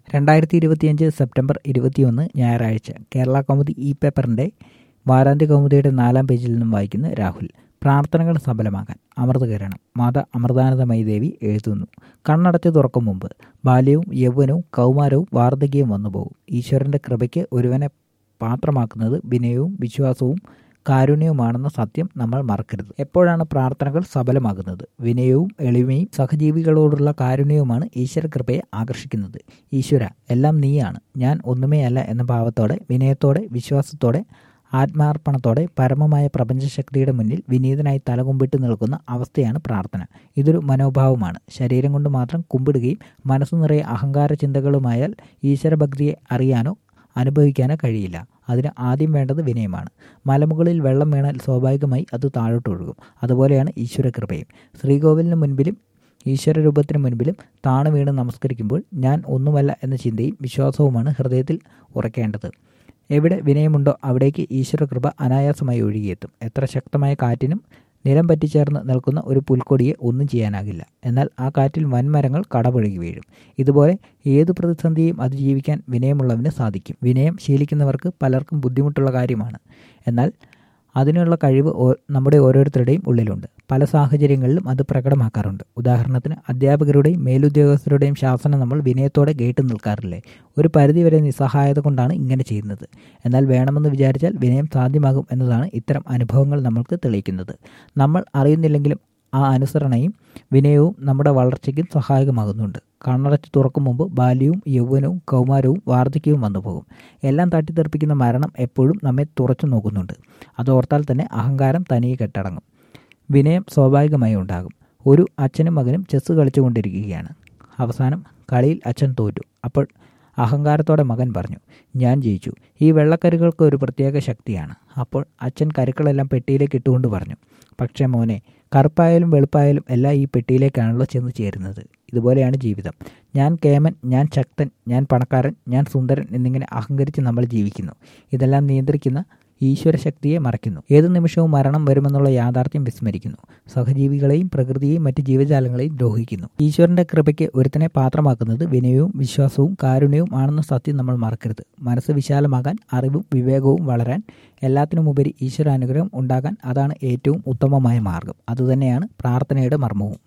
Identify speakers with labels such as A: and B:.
A: രണ്ടായിരത്തി ഇരുപത്തിയഞ്ച് സെപ്റ്റംബർ ഇരുപത്തിയൊന്ന് ഞായറാഴ്ച കേരള കൗമുദി ഇ പേപ്പറിൻ്റെ വാരാന്ത്യ കൗമുദിയുടെ നാലാം പേജിൽ നിന്നും വായിക്കുന്ന രാഹുൽ പ്രാർത്ഥനകൾ സഫലമാകാൻ അമൃതകരണം മാത അമൃതാനന്ദമയി ദേവി എഴുതുന്നു കണ്ണടച്ച് തുറക്കും മുമ്പ് ബാല്യവും യൗവനവും കൗമാരവും വാർദ്ധക്യവും വന്നുപോകും ഈശ്വരൻ്റെ കൃപയ്ക്ക് ഒരുവനെ പാത്രമാക്കുന്നത് വിനയവും വിശ്വാസവും കാരുണ്യവുമാണെന്ന സത്യം നമ്മൾ മറക്കരുത് എപ്പോഴാണ് പ്രാർത്ഥനകൾ സഫലമാകുന്നത് വിനയവും എളിമയും സഹജീവികളോടുള്ള കാരുണ്യവുമാണ് ഈശ്വര കൃപയെ ആകർഷിക്കുന്നത് ഈശ്വര എല്ലാം നീയാണ് ഞാൻ ഒന്നുമേ അല്ല എന്ന ഭാവത്തോടെ വിനയത്തോടെ വിശ്വാസത്തോടെ ആത്മാർപ്പണത്തോടെ പരമമായ പ്രപഞ്ചശക്തിയുടെ മുന്നിൽ വിനീതനായി തലകുമ്പിട്ട് നിൽക്കുന്ന അവസ്ഥയാണ് പ്രാർത്ഥന ഇതൊരു മനോഭാവമാണ് ശരീരം കൊണ്ട് മാത്രം കുമ്പിടുകയും മനസ്സു നിറയെ അഹങ്കാര ചിന്തകളുമായാൽ ഈശ്വരഭക്തിയെ അറിയാനോ അനുഭവിക്കാനോ കഴിയില്ല അതിന് ആദ്യം വേണ്ടത് വിനയമാണ് മലമുകളിൽ വെള്ളം വീണാൽ സ്വാഭാവികമായി അത് താഴോട്ടൊഴുകും അതുപോലെയാണ് ഈശ്വരകൃപയും ശ്രീകോവിലിന് മുൻപിലും ഈശ്വര രൂപത്തിന് മുൻപിലും താണു വീണ് നമസ്കരിക്കുമ്പോൾ ഞാൻ ഒന്നുമല്ല എന്ന ചിന്തയും വിശ്വാസവുമാണ് ഹൃദയത്തിൽ ഉറക്കേണ്ടത് എവിടെ വിനയമുണ്ടോ അവിടേക്ക് ഈശ്വരകൃപ അനായാസമായി ഒഴുകിയെത്തും എത്ര ശക്തമായ കാറ്റിനും നിലം പറ്റിച്ചേർന്ന് നിൽക്കുന്ന ഒരു പുൽക്കൊടിയെ ഒന്നും ചെയ്യാനാകില്ല എന്നാൽ ആ കാറ്റിൽ വൻമരങ്ങൾ കടപുഴകി വീഴും ഇതുപോലെ ഏത് പ്രതിസന്ധിയും അതിജീവിക്കാൻ വിനയമുള്ളവന് സാധിക്കും വിനയം ശീലിക്കുന്നവർക്ക് പലർക്കും ബുദ്ധിമുട്ടുള്ള കാര്യമാണ് എന്നാൽ അതിനുള്ള കഴിവ് നമ്മുടെ ഓരോരുത്തരുടെയും ഉള്ളിലുണ്ട് പല സാഹചര്യങ്ങളിലും അത് പ്രകടമാക്കാറുണ്ട് ഉദാഹരണത്തിന് അധ്യാപകരുടെയും മേലുദ്യോഗസ്ഥരുടെയും ശാസനം നമ്മൾ വിനയത്തോടെ കേട്ടു നിൽക്കാറില്ലേ ഒരു പരിധിവരെ നിസ്സഹായത കൊണ്ടാണ് ഇങ്ങനെ ചെയ്യുന്നത് എന്നാൽ വേണമെന്ന് വിചാരിച്ചാൽ വിനയം സാധ്യമാകും എന്നതാണ് ഇത്തരം അനുഭവങ്ങൾ നമ്മൾക്ക് തെളിയിക്കുന്നത് നമ്മൾ അറിയുന്നില്ലെങ്കിലും ആ അനുസരണയും വിനയവും നമ്മുടെ വളർച്ചയ്ക്കും സഹായകമാകുന്നുണ്ട് കണ്ണടച്ച് തുറക്കും മുമ്പ് ബാല്യവും യൗവനവും കൗമാരവും വാർദ്ധക്യവും വന്നുപോകും എല്ലാം തട്ടിത്തെറിപ്പിക്കുന്ന മരണം എപ്പോഴും നമ്മെ തുറച്ചു നോക്കുന്നുണ്ട് അതോർത്താൽ തന്നെ അഹങ്കാരം തനിയെ കെട്ടടങ്ങും വിനയം സ്വാഭാവികമായി ഉണ്ടാകും ഒരു അച്ഛനും മകനും ചെസ്സ് കളിച്ചുകൊണ്ടിരിക്കുകയാണ് അവസാനം കളിയിൽ അച്ഛൻ തോറ്റു അപ്പോൾ അഹങ്കാരത്തോടെ മകൻ പറഞ്ഞു ഞാൻ ജയിച്ചു ഈ വെള്ളക്കരുകൾക്ക് ഒരു പ്രത്യേക ശക്തിയാണ് അപ്പോൾ അച്ഛൻ കരുക്കളെല്ലാം പെട്ടിയിലേക്ക് ഇട്ടുകൊണ്ട് പറഞ്ഞു പക്ഷേ മോനെ കറുപ്പായാലും വെളുപ്പായാലും എല്ലാം ഈ പെട്ടിയിലേക്കാണല്ലോ ചെന്ന് ചേരുന്നത് ഇതുപോലെയാണ് ജീവിതം ഞാൻ കേമൻ ഞാൻ ശക്തൻ ഞാൻ പണക്കാരൻ ഞാൻ സുന്ദരൻ എന്നിങ്ങനെ അഹങ്കരിച്ച് നമ്മൾ ജീവിക്കുന്നു ഇതെല്ലാം നിയന്ത്രിക്കുന്ന ഈശ്വര ശക്തിയെ മറയ്ക്കുന്നു ഏതു നിമിഷവും മരണം വരുമെന്നുള്ള യാഥാർത്ഥ്യം വിസ്മരിക്കുന്നു സഹജീവികളെയും പ്രകൃതിയെയും മറ്റ് ജീവജാലങ്ങളെയും ദ്രോഹിക്കുന്നു ഈശ്വരന്റെ കൃപയ്ക്ക് ഒരുത്തനെ പാത്രമാക്കുന്നത് വിനയവും വിശ്വാസവും കാരുണ്യവും ആണെന്ന സത്യം നമ്മൾ മറക്കരുത് മനസ്സ് വിശാലമാകാൻ അറിവും വിവേകവും വളരാൻ എല്ലാത്തിനുമുപരി ഈശ്വരാനുഗ്രഹം ഉണ്ടാകാൻ അതാണ് ഏറ്റവും ഉത്തമമായ മാർഗം അതുതന്നെയാണ് പ്രാർത്ഥനയുടെ മർമ്മവും